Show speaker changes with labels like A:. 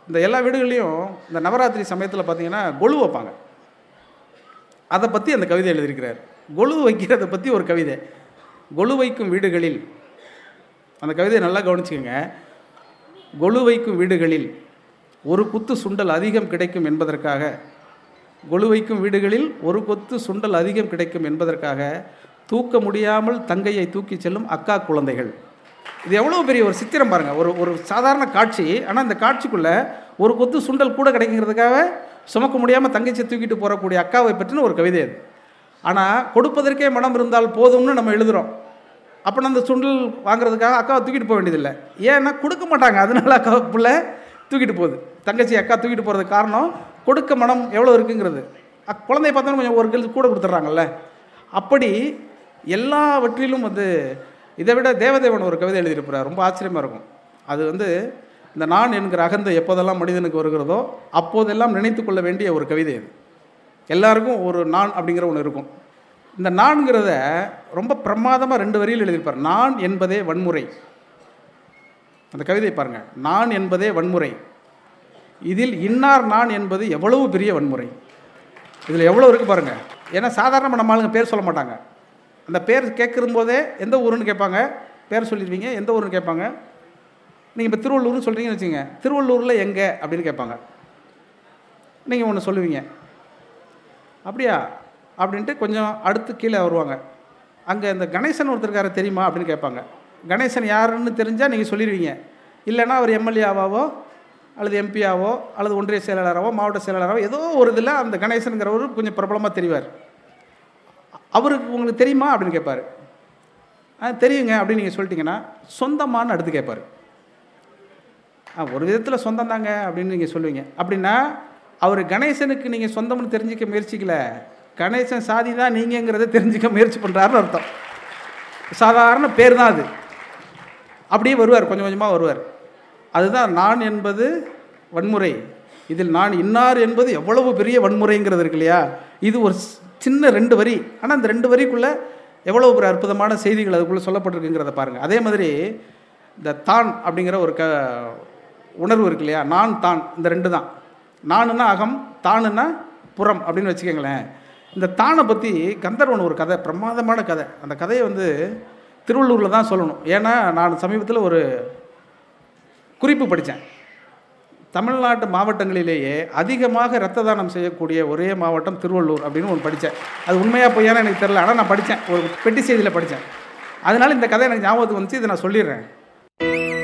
A: இந்த எல்லா வீடுகள்லையும் இந்த நவராத்திரி சமயத்தில் பார்த்தீங்கன்னா கொலு வைப்பாங்க அதை பற்றி அந்த கவிதை எழுதியிருக்கிறார் கொலு வைக்கிறத பற்றி ஒரு கவிதை கொலு வைக்கும் வீடுகளில் அந்த கவிதையை நல்லா கவனிச்சுக்கோங்க கொலு வைக்கும் வீடுகளில் ஒரு குத்து சுண்டல் அதிகம் கிடைக்கும் என்பதற்காக கொலு வைக்கும் வீடுகளில் ஒரு கொத்து சுண்டல் அதிகம் கிடைக்கும் என்பதற்காக தூக்க முடியாமல் தங்கையை தூக்கி செல்லும் அக்கா குழந்தைகள் இது எவ்வளோ பெரிய ஒரு சித்திரம் பாருங்கள் ஒரு ஒரு சாதாரண காட்சி ஆனால் இந்த காட்சிக்குள்ளே ஒரு கொத்து சுண்டல் கூட கிடைக்குங்கிறதுக்காக சுமக்க முடியாமல் தங்கச்சியை தூக்கிட்டு போகக்கூடிய அக்காவை பற்றின ஒரு கவிதை அது ஆனால் கொடுப்பதற்கே மனம் இருந்தால் போதும்னு நம்ம எழுதுகிறோம் அப்போ அந்த சுண்டல் வாங்குறதுக்காக அக்காவை தூக்கிட்டு போக வேண்டியதில்லை ஏன்னா கொடுக்க மாட்டாங்க அதனால அக்கா பிள்ளை தூக்கிட்டு போகுது தங்கச்சி அக்கா தூக்கிட்டு போகிறதுக்கு காரணம் கொடுக்க மனம் எவ்வளோ இருக்குங்கிறது அக் குழந்தைய பார்த்தோன்னா கொஞ்சம் ஒரு கிலோ கூட கொடுத்துட்றாங்கல்ல அப்படி எல்லாவற்றிலும் வந்து இதை விட தேவதேவன் ஒரு கவிதை எழுதியிருப்பார் ரொம்ப ஆச்சரியமாக இருக்கும் அது வந்து இந்த நான் என்கிற அகந்தை எப்போதெல்லாம் மனிதனுக்கு வருகிறதோ அப்போதெல்லாம் நினைத்து கொள்ள வேண்டிய ஒரு கவிதை அது எல்லாருக்கும் ஒரு நான் அப்படிங்கிற ஒன்று இருக்கும் இந்த நான்கிறத ரொம்ப பிரமாதமாக ரெண்டு வரியில் எழுதியிருப்பார் நான் என்பதே வன்முறை அந்த கவிதை பாருங்க நான் என்பதே வன்முறை இதில் இன்னார் நான் என்பது எவ்வளவு பெரிய வன்முறை இதில் எவ்வளோ இருக்குது பாருங்க ஏன்னா சாதாரணமாக நம்ம ஆளுங்க பேர் சொல்ல மாட்டாங்க அந்த பேர் கேட்குற போதே எந்த ஊருன்னு கேட்பாங்க பேர் சொல்லிடுவீங்க எந்த ஊருன்னு கேட்பாங்க நீங்கள் இப்போ திருவள்ளூர்னு சொல்கிறீங்கன்னு வச்சுங்க திருவள்ளூரில் எங்கே அப்படின்னு கேட்பாங்க நீங்கள் ஒன்று சொல்லுவீங்க அப்படியா அப்படின்ட்டு கொஞ்சம் அடுத்து கீழே வருவாங்க அங்கே இந்த கணேசன் ஒருத்தருக்கார தெரியுமா அப்படின்னு கேட்பாங்க கணேசன் யாருன்னு தெரிஞ்சால் நீங்கள் சொல்லிடுவீங்க இல்லைன்னா அவர் எம்எல்ஏவாவோ அல்லது எம்பியாவோ அல்லது ஒன்றிய செயலாளராவோ மாவட்ட செயலாளராவோ ஏதோ ஒரு இதில் அந்த கணேசனுங்கிறவர் கொஞ்சம் பிரபலமாக தெரிவார் அவருக்கு உங்களுக்கு தெரியுமா அப்படின்னு கேட்பார் ஆ தெரியுங்க அப்படின்னு நீங்கள் சொல்லிட்டீங்கன்னா சொந்தமானு அடுத்து கேட்பார் ஆ ஒரு விதத்தில் சொந்தம் தாங்க அப்படின்னு நீங்கள் சொல்லுவீங்க அப்படின்னா அவர் கணேசனுக்கு நீங்கள் சொந்தம்னு தெரிஞ்சிக்க முயற்சிக்கல கணேசன் சாதி தான் நீங்கங்கிறத தெரிஞ்சுக்க முயற்சி பண்ணுறாருன்னு அர்த்தம் சாதாரண பேர் தான் அது அப்படியே வருவார் கொஞ்சம் கொஞ்சமாக வருவார் அதுதான் நான் என்பது வன்முறை இதில் நான் இன்னார் என்பது எவ்வளவு பெரிய வன்முறைங்கிறது இருக்கு இல்லையா இது ஒரு ஸ்- சின்ன ரெண்டு வரி ஆனால் அந்த ரெண்டு வரிக்குள்ளே எவ்வளவு ஒரு அற்புதமான செய்திகள் அதுக்குள்ளே சொல்லப்பட்டிருக்குங்கிறத பாருங்கள் அதே மாதிரி இந்த தான் அப்படிங்கிற ஒரு க உணர்வு இருக்கு இல்லையா நான் தான் இந்த ரெண்டு தான் நானுன்னா அகம் தானுன்னா புறம் அப்படின்னு வச்சுக்கோங்களேன் இந்த தானை பற்றி கந்தர்வன் ஒரு கதை பிரமாதமான கதை அந்த கதையை வந்து திருவள்ளூரில் தான் சொல்லணும் ஏன்னா நான் சமீபத்தில் ஒரு குறிப்பு படித்தேன் தமிழ்நாட்டு மாவட்டங்களிலேயே அதிகமாக இரத்த தானம் செய்யக்கூடிய ஒரே மாவட்டம் திருவள்ளூர் அப்படின்னு ஒன்று படித்தேன் அது உண்மையாக பொய்யான்னு எனக்கு தெரியல ஆனால் நான் படித்தேன் ஒரு பெட்டி செய்தியில் படித்தேன் அதனால இந்த கதை எனக்கு ஞாபகத்துக்கு வந்துச்சு இதை நான் சொல்லிடுறேன்